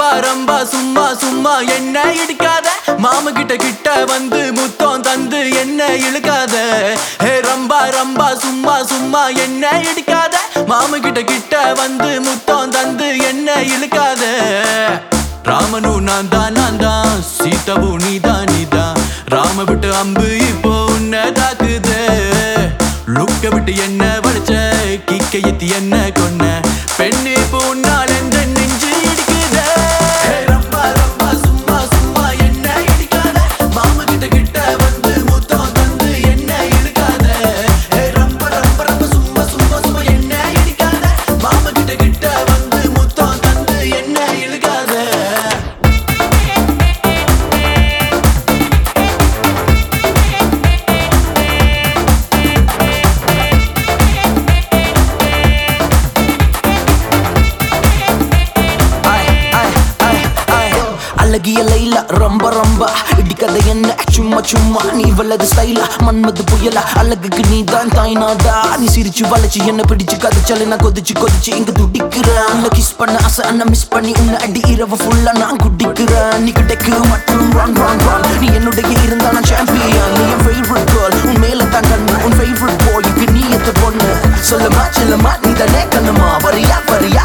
ரம்பா ரம்பா சும்மா சும்மா என்ன இடிக்காத மாமு கிட்ட கிட்ட வந்து முத்தம் தந்து என்ன இழுக்காத ஹே ரம்பா ரம்பா சும்மா சும்மா என்ன இடிக்காத மாமு கிட்ட கிட்ட வந்து முத்தம் தந்து என்ன இழுக்காத ராமனு நான் தான் நான் தான் சீதாவும் நீதான் நீதான் ராம விட்டு அம்பு இப்போ உன்னை தாக்குது லுக்க விட்டு என்ன வளைச்ச கிக்க எத்தி என்ன கொன்ன பெண்ணு இப்போ உன்னால் எந்த நெஞ்சு இடிக்குதே ஹே, ரம்பா, ரம்பா, சும்மா, சும்மா என்ன இடிக்காத. மாமு கிட்ட கிட்ட வந்து முத்தம் தந்து என்ன இழுக்காத. ஹே, ரம்பா, ரம்பா, ரம்பா, சும்மா, சும்மா, சும்மா என்ன இடிக்காத. மாமு கிட்ட கிட்ட வந்து முத்தம் தந்து என்ன இழுக்காத ஐ, ஐ, ஐ, ஐ. அழகிய லைலா ரொம்ப ரொம்ப இடிக்கதை என்ன சும்மா சும்மா நீ வல்லது ஸ்டைலா மன்மது புயலா அழகுக்கு நீ தான் தாய்நாதா நீ சிரிச்சு வளைச்சு என்ன பிடிச்சு கதைச்சாலே நான் கொதிச்சு கொதிச்சு இங்க துடிக்கிறேன் உன்னை கிஸ் பண்ண ஆசை அண்ணா மிஸ் பண்ணி உன்னை அடி இரவு ஃபுல்லா நான் குடிக்கிறேன் நீ கிடைக்கு மற்றும் ராங் ராங் ராங் நீ என்னுடைய இருந்தா நான் சாம்பியன் நீ என் ஃபேவரட் கேர்ள் உன் மேல தான் கண்ணு உன் ஃபேவரட் பாய்க்கு நீ எத்த பொண்ணு சொல்லமா செல்லமா நீ தானே கண்ணுமா வரியா வரியா